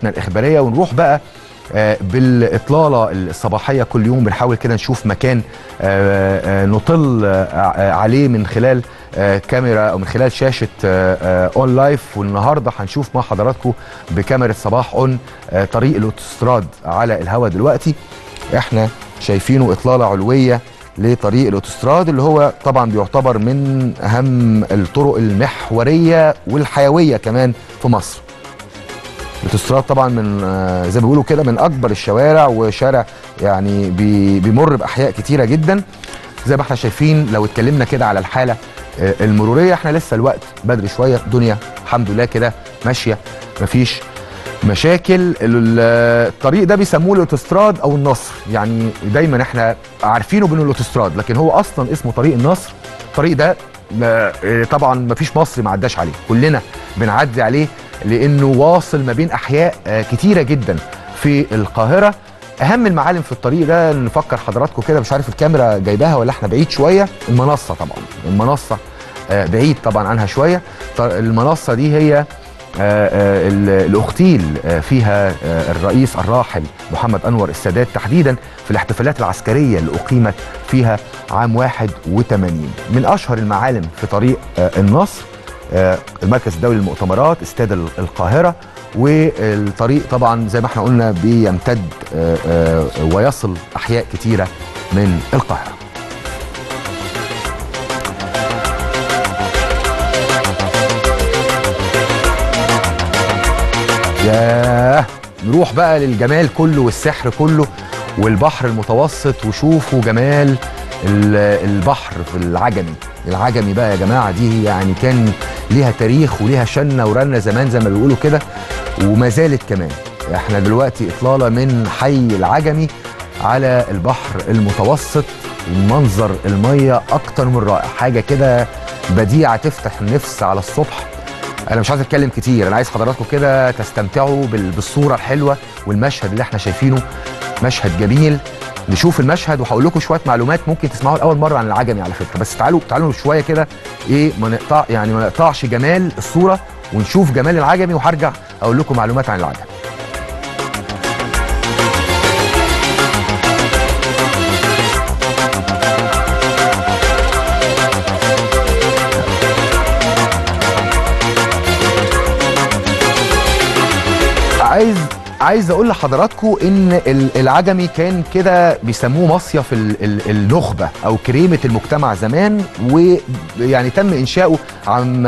جولتنا الاخباريه ونروح بقى آه، بالاطلاله الصباحيه كل يوم بنحاول كده نشوف مكان آه، آه، نطل آه، عليه من خلال آه، كاميرا او من خلال شاشه آه، آه، اون لايف والنهارده هنشوف مع حضراتكم بكاميرا صباح اون آه، طريق الاوتوستراد على الهواء دلوقتي احنا شايفينه اطلاله علويه لطريق الاوتوستراد اللي هو طبعا بيعتبر من اهم الطرق المحوريه والحيويه كمان في مصر الاوتوستراد طبعا من آه، زي ما بيقولوا كده من اكبر الشوارع وشارع يعني بي- بيمر باحياء كتيره جدا زي ما احنا شايفين لو اتكلمنا كده على الحاله آه، المروريه احنا لسه الوقت بدري شويه الدنيا الحمد لله كده ماشيه مفيش مشاكل ال- الطريق ده بيسموه الاوتوستراد او النصر يعني دايما احنا عارفينه بانه الاوتوستراد لكن هو اصلا اسمه طريق النصر الطريق ده ما- آه، طبعا ما فيش مصري ما عداش عليه كلنا بنعدي عليه لانه واصل ما بين احياء آه، كتيره جدا في القاهره اهم المعالم في الطريق ده نفكر حضراتكم كده مش عارف الكاميرا جايباها ولا احنا بعيد شويه المنصه طبعا المنصه آه، بعيد طبعا عنها شويه ط- المنصه دي هي آه، آه، ال- الاغتيل آه، فيها آه، الرئيس الراحل محمد انور السادات تحديدا في الاحتفالات العسكريه اللي اقيمت فيها عام 81 من اشهر المعالم في طريق آه، النصر آه، المركز الدولي للمؤتمرات استاد ال- القاهره والطريق طبعا زي ما احنا قلنا بيمتد آه، آه، ويصل احياء كتيره من القاهره ياه نروح بقى للجمال كله والسحر كله والبحر المتوسط وشوفوا جمال ال- البحر في العجمي العجمي بقى يا جماعة دي يعني كان ليها تاريخ وليها شنة ورنة زمان زي ما بيقولوا كده وما زالت كمان احنا دلوقتي اطلالة من حي العجمي على البحر المتوسط ومنظر المية اكتر من رائع حاجة كده بديعة تفتح النفس على الصبح انا مش عايز اتكلم كتير انا عايز حضراتكم كده تستمتعوا بال- بالصوره الحلوه والمشهد اللي احنا شايفينه مشهد جميل نشوف المشهد وهقول لكم شويه معلومات ممكن تسمعوها لاول مره عن العجمي على فكره بس تعالوا تعالوا شويه كده ايه ما نقطع يعني ما نقطعش جمال الصوره ونشوف جمال العجمي وهرجع اقول لكم معلومات عن العجمي عايز عايز اقول لحضراتكم ان ال- العجمي كان كده بيسموه مصيف ال- ال- النخبه او كريمه المجتمع زمان ويعني تم انشاؤه عام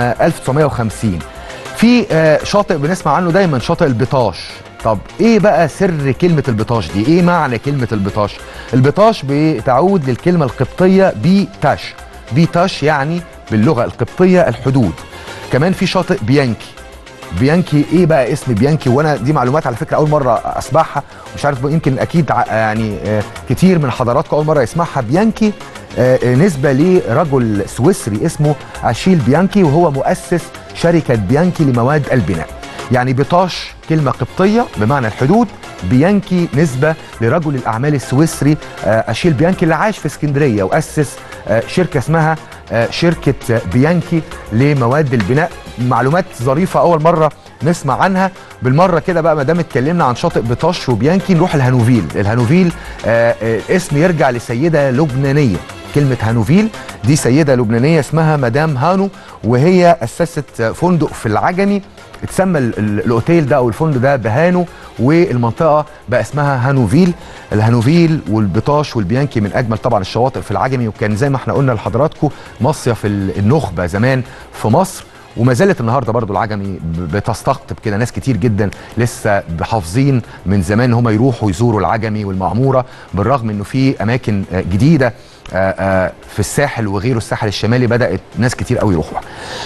1950 في آه، شاطئ بنسمع عنه دايما شاطئ البطاش طب ايه بقى سر كلمه البطاش دي ايه معنى كلمه البطاش البطاش بتعود للكلمه القبطيه بيتاش بيتاش يعني باللغه القبطيه الحدود كمان في شاطئ بيانكي بيانكي ايه بقى اسم بيانكي وانا دي معلومات على فكره اول مره اسمعها مش عارف يمكن اكيد ع- يعني آه، كتير من حضراتكم اول مره يسمعها بيانكي آه، آه، نسبه لرجل سويسري اسمه اشيل بيانكي وهو مؤسس شركه بيانكي لمواد البناء يعني بطاش كلمه قبطيه بمعنى الحدود بيانكي نسبه لرجل الاعمال السويسري آه، اشيل بيانكي اللي عاش في اسكندريه واسس آه، شركه اسمها آه، شركه آه، بيانكي لمواد البناء معلومات ظريفه اول مره نسمع عنها بالمره كده بقى ما دام اتكلمنا عن شاطئ بطاش وبيانكي نروح الهانوفيل الهانوفيل آه، آه، اسم يرجع لسيده لبنانيه كلمة هانوفيل دي سيدة لبنانية اسمها مدام هانو وهي أسست فندق في العجمي اتسمى ال- ال- الاوتيل ده او الفندق ده بهانو والمنطقه بقى اسمها هانوفيل الهانوفيل والبطاش والبيانكي من اجمل طبعا الشواطئ في العجمي وكان زي ما احنا قلنا لحضراتكم مصيف ال- النخبه زمان في مصر وما زالت النهارده برضو العجمي ب- بتستقطب كده ناس كتير جدا لسه حافظين من زمان ان هم يروحوا يزوروا العجمي والمعموره بالرغم انه في اماكن آه، جديده آه، آه، في الساحل وغيره الساحل الشمالي بدات ناس كتير قوي يروحوا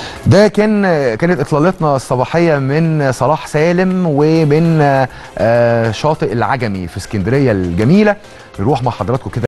ده كان كانت اطلالتنا الصباحيه من صلاح سالم ومن آه، آه، شاطئ العجمي في اسكندريه الجميله نروح مع حضراتكم كده